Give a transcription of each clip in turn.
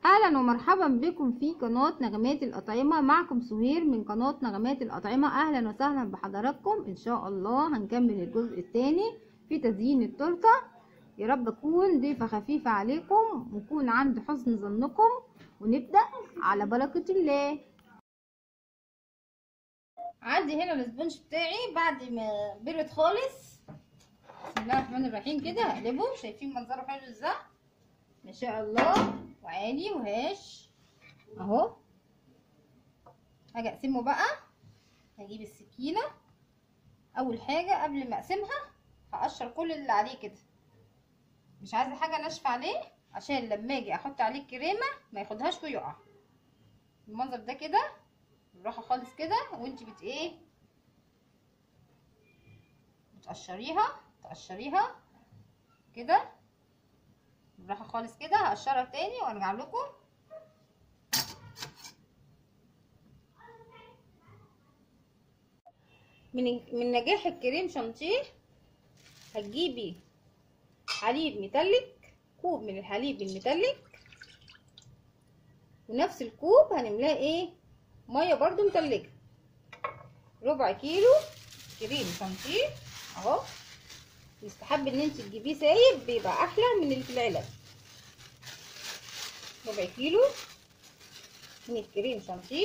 اهلا ومرحبا بكم في قناة نغمات الاطعمة معكم سهير من قناة نغمات الاطعمة اهلا وسهلا بحضراتكم ان شاء الله هنكمل الجزء الثاني في تزيين التورتة يا رب اكون ضيفة خفيفة عليكم ونكون عند حسن ظنكم ونبدأ على بركة الله عندي هنا الاسبونج بتاعي بعد ما برد خالص بسم الله الرحمن الرحيم كده اقلبه شايفين منظره حلو ازاي ما شاء الله وعالي وهاش اهو هاجي اقسمه بقى هجيب السكينه اول حاجه قبل ما اقسمها هقشر كل اللي عليه كده مش عايزه حاجه ناشفه عليه عشان لما اجي احط عليه الكريمه ما ياخدهاش ويقع المنظر ده كده بالراحه خالص كده وانت بت ايه بتقشريها تقشريها كده بالراحه خالص كده هقشرها تاني وارجع لكم من من نجاح الكريم شانتيه هتجيبي حليب متلج كوب من الحليب المتلج ونفس الكوب هنملاه ايه ميه برضو متلجه ربع كيلو كريم شانتيه اهو يستحب ان انت تجيبيه سايب بيبقى احلى من اللي في العلب ربع كيلو من الكريم شانتيه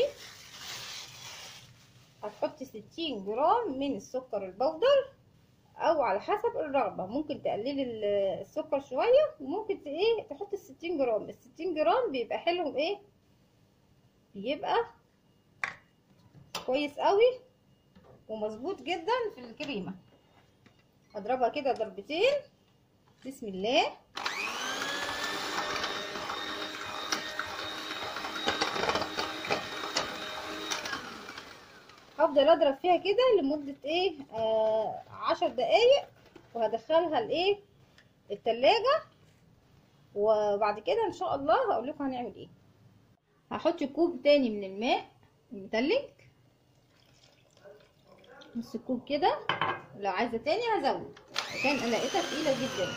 هتحطي ستين جرام من السكر البودر او على حسب الرغبه ممكن تقللي السكر شويه وممكن ايه تحطي الستين جرام الستين جرام بيبقى حلو ايه بيبقى كويس قوي ومظبوط جدا في الكريمه هضربها كده ضربتين بسم الله هفضل اضرب فيها كده لمدة ايه آه عشر دقايق وهدخلها الايه التلاجة وبعد كده ان شاء الله هقول لكم هنعمل ايه هحط كوب تاني من الماء المتلج نص كوب كده لو عايزه تاني هزود عشان انا لقيتها تقيله جدا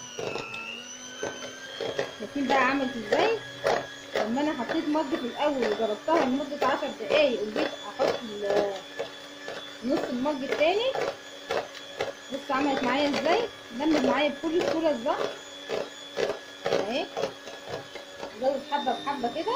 لكن بقى عملت ازاي لما انا حطيت مج في الاول وضربتها لمده عشر دقايق وجيت احط نص المج التاني بص عملت معايا ازاي لمت معايا بكل سهوله ازاي اهي زود حبه بحبه كده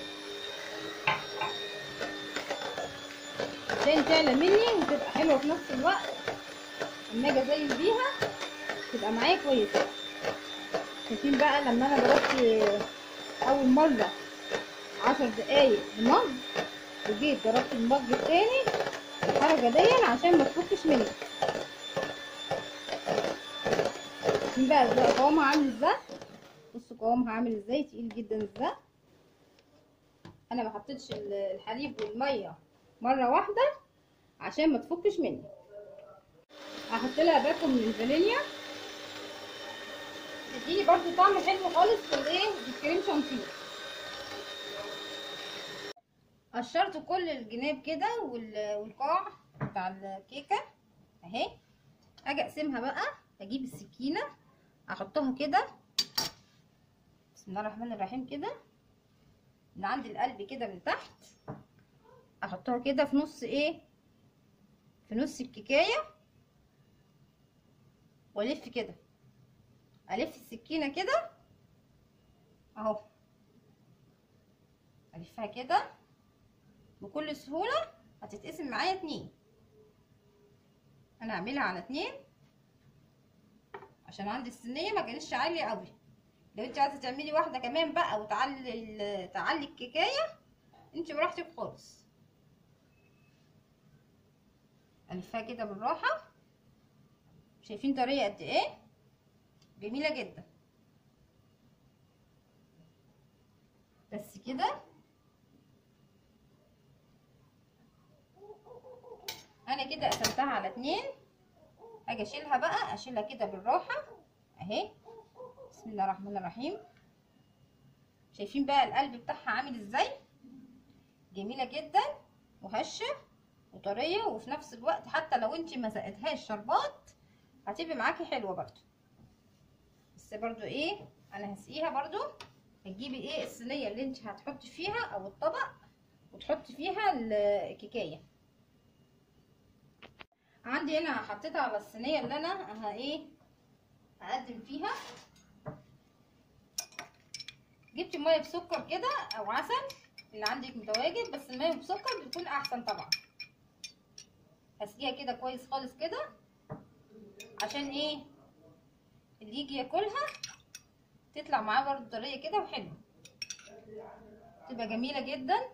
عشان تعلى مني وتبقى حلوه في نفس الوقت اما اجي ازين بيها تبقى معايا كويسه شايفين بقى لما انا ضربت اول مره عشر دقايق بمج وجيت ضربت المج التاني الحركه دي عشان ما تفكش مني شايفين بقى ازاي قوامها عامل ازاي بصوا قوامها عامل ازاي تقيل جدا ازاي انا ما حطيتش الحليب والميه مره واحده عشان ما تفكش مني هحط لها باكو من الفانيليا تديني برضو طعم حلو خالص في الايه بالكريم شانتيه قشرت كل الجناب كده والقاع بتاع الكيكه اهي اجي اقسمها بقى اجيب السكينه احطها كده بسم الله الرحمن الرحيم كده من عند القلب كده من تحت احطها كده في نص ايه في نص الكيكايه والف كده الف السكينه كده اهو الفها كده بكل سهوله هتتقسم معايا اتنين انا هعملها على اتنين عشان عندي الصينيه ما كانتش عاليه قوي لو انت عايزه تعملي واحده كمان بقى وتعلي تعلي الكيكايه انت براحتك خالص الفها كده بالراحه شايفين طريقه قد ايه جميله جدا بس كده انا كده قسمتها على اتنين اجي اشيلها بقى اشيلها كده بالراحه اهي بسم الله الرحمن الرحيم شايفين بقى القلب بتاعها عامل ازاي جميله جدا وهشه وطريه وفي نفس الوقت حتى لو انت ما سقتهاش شربات هتبقى معاكي حلوه برضو بس برضو ايه انا هسقيها برضو هتجيبي ايه الصينيه اللي انت هتحطي فيها او الطبق وتحطي فيها الكيكايه عندي هنا حطيتها على الصينيه اللي انا ها ايه هقدم فيها جبت ميه بسكر كده او عسل اللي عندك متواجد بس الميه بسكر بتكون احسن طبعا اسقيها كده كويس خالص كده عشان ايه اللي يجي ياكلها تطلع معاه برضه طريه كده وحلوه تبقى جميله جدا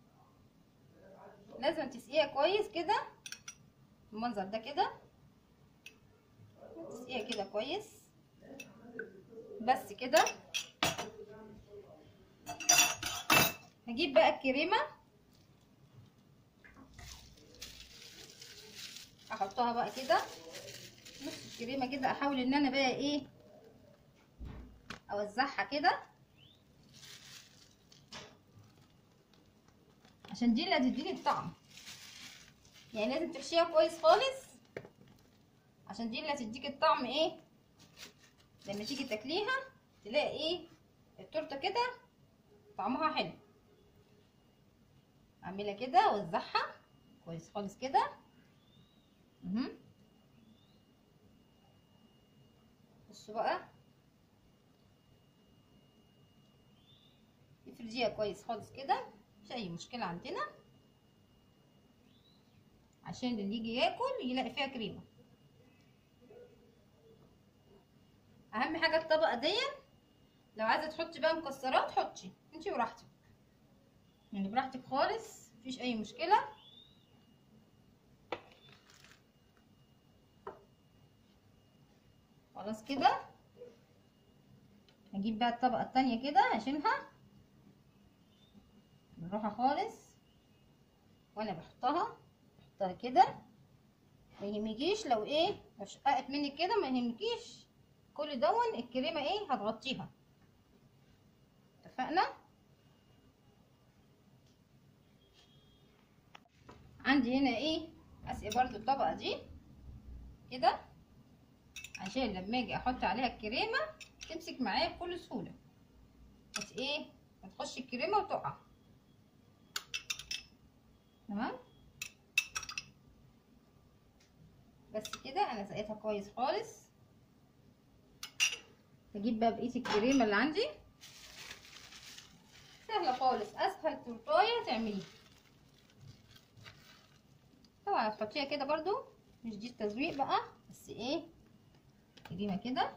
لازم تسقيها كويس كده المنظر ده كده تسقيها كده كويس بس كده هجيب بقى الكريمه احطها بقى كده نص الكريمه كده احاول ان انا بقى ايه اوزعها كده عشان دي اللي هتديني الطعم يعني لازم تحشيها كويس خالص عشان دي اللي هتديك الطعم ايه لما تيجي تاكليها تلاقي ايه التورته كده طعمها حلو اعملها كده اوزعها كويس خالص كده اهو بصوا بقى افرجيها كويس خالص كده مش اي مشكله عندنا عشان اللي يجي ياكل يلاقي فيها كريمه اهم حاجه الطبقه دي لو عايزه تحطي بقى مكسرات حطي انتي براحتك يعني براحتك خالص مفيش اي مشكله خلاص كده هجيب بقى الطبقه التانية كده اشيلها بالراحه خالص وانا بحطها بحطها كده ما يهمكيش لو ايه لو شققت منك كده ما يهمكيش كل دون الكريمه ايه هتغطيها اتفقنا عندي هنا ايه اسقي برضو الطبقه دي كده عشان لما اجي احط عليها الكريمه تمسك معايا بكل سهوله بس ايه ما تخش الكريمه وتقع تمام بس كده انا سقيتها كويس خالص هجيب بقى بقيه الكريمه اللي عندي سهله خالص اسهل تورتايه تعمليها طبعا هتحطيها كده برضو مش دي التزويق بقى بس ايه كريمه كده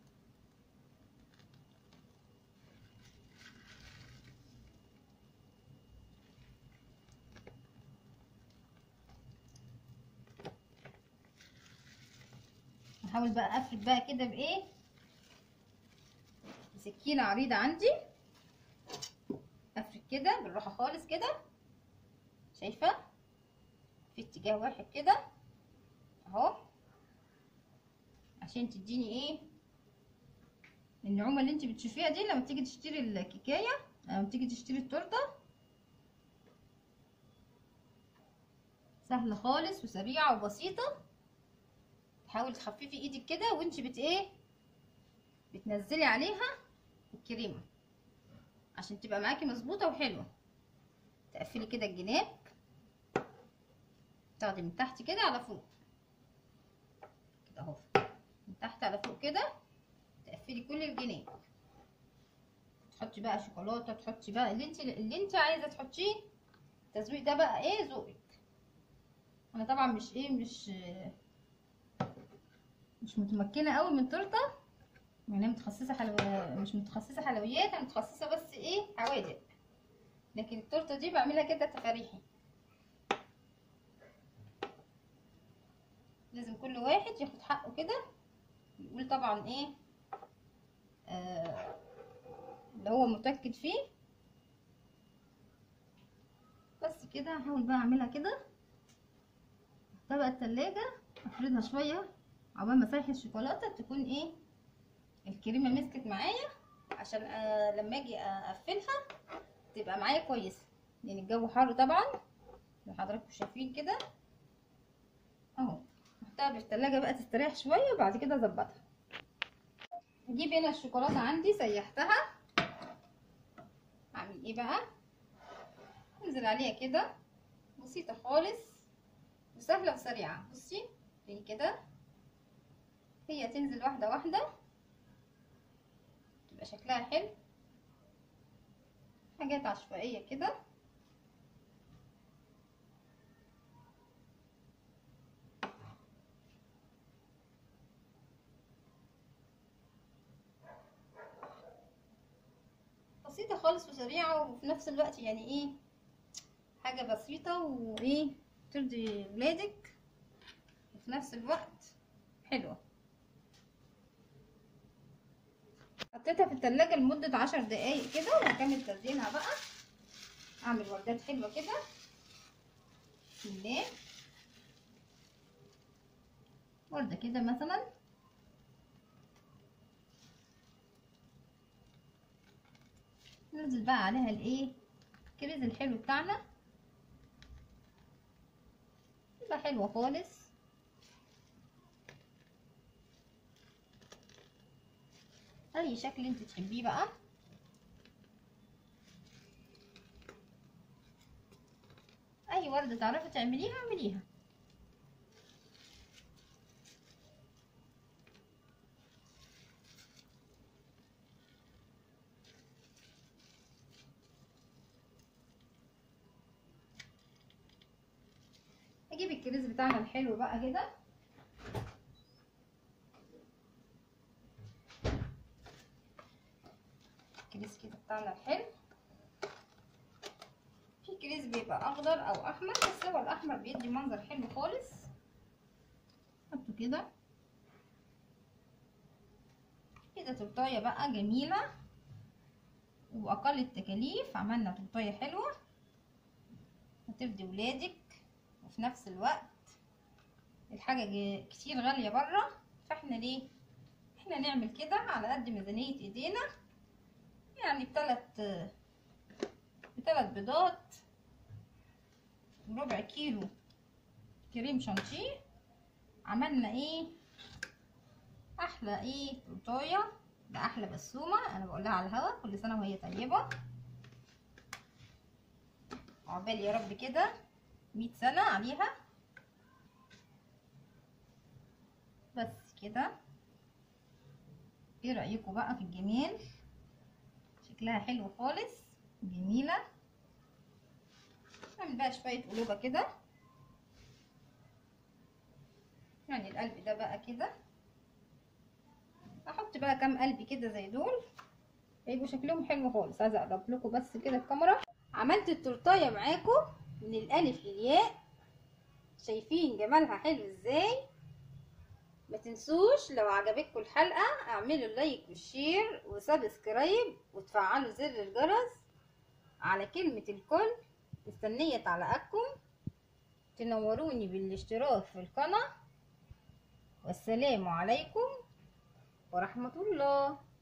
احاول بقى افرد بقى كده بايه بسكينه عريضه عندي افرد كده بالراحه خالص كده شايفه في اتجاه واحد كده اهو عشان تديني ايه النعومه اللي انت بتشوفيها دي لما تيجي تشتري الكيكايه لما تيجي تشتري التورته سهله خالص وسريعه وبسيطه تحاولي تخففي ايدك كده وانت بت ايه بتنزلي عليها الكريمه عشان تبقى معاكي مظبوطه وحلوه تقفلي كده الجناب تاخدي من تحت كده على فوق كده اهو من تحت على فوق كده تقفلي كل الجناب تحطي بقى شوكولاته تحطي بقى اللي انت اللي انت عايزه تحطيه التزويق ده بقى ايه ذوقك انا طبعا مش ايه مش مش متمكنه قوي من تورته يعني متخصصه حلو مش متخصصه حلويات انا متخصصه بس ايه حوادق لكن التورته دي بعملها كده تفاريحي لازم كل واحد ياخد حقه كده يقول طبعا ايه آه اللي هو متأكد فيه بس كده هحاول بقى اعملها كده احطها بقى التلاجة افردها شوية عقبال ما اسيح الشوكولاتة تكون ايه الكريمة مسكت معايا عشان آه لما اجي اقفلها تبقى معايا كويسة لان الجو حر طبعا زي حضراتكم شايفين كده اهو احطها في التلاجة بقى تستريح شوية وبعد كده اظبطها اجيب هنا الشوكولاتة عندي سيحتها اعمل ايه بقى انزل عليها كده بسيطه خالص وسهله وسريعه بصي زي كده هي تنزل واحده واحده تبقى شكلها حلو حاجات عشوائيه كده بسيطة خالص وسريعة وفي نفس الوقت يعني ايه حاجة بسيطة وايه ترضي ولادك وفي نفس الوقت حلوة حطيتها في التلاجة لمدة عشر دقايق كده وهكمل تزيينها بقى اعمل وردات حلوة كده بسم الله وردة كده مثلا ننزل بقى عليها الايه الكريز الحلو بتاعنا يبقى حلوة خالص اي شكل انت تحبيه بقى اي وردة تعرفي تعمليها اعمليها اجيب الكريز بتاعنا الحلو بقى كده الكريز كده بتاعنا الحلو في كريز بيبقى اخضر او احمر بس هو الاحمر بيدي منظر حلو خالص حطه كده كده تورتايه بقى جميله وباقل التكاليف عملنا تورتايه حلوه هترضي ولادك وفي نفس الوقت الحاجة كتير غالية برا فاحنا ليه احنا نعمل كده على قد ميزانية ايدينا يعني بتلات بتلات بيضات وربع كيلو كريم شانتيه عملنا ايه احلى ايه تورتايه ده احلى بسومه انا بقولها على الهوا كل سنه وهي طيبه عقبال يا رب كده مية سنة عليها بس كده ايه رأيكم بقى في الجمال شكلها حلو خالص جميلة نعمل بقى شوية قلوبة كده يعني القلب ده بقى كده احط بقى كام قلب كده زي دول هيبقوا شكلهم حلو خالص عايزه اقرب لكم بس كده الكاميرا عملت التورتايه معاكم من الالف للياء شايفين جمالها حلو ازاي ما تنسوش لو عجبتكم الحلقه اعملوا لايك والشير وسبسكرايب وتفعلوا زر الجرس على كلمه الكل مستنيه تعليقاتكم تنوروني بالاشتراك في القناه والسلام عليكم ورحمه الله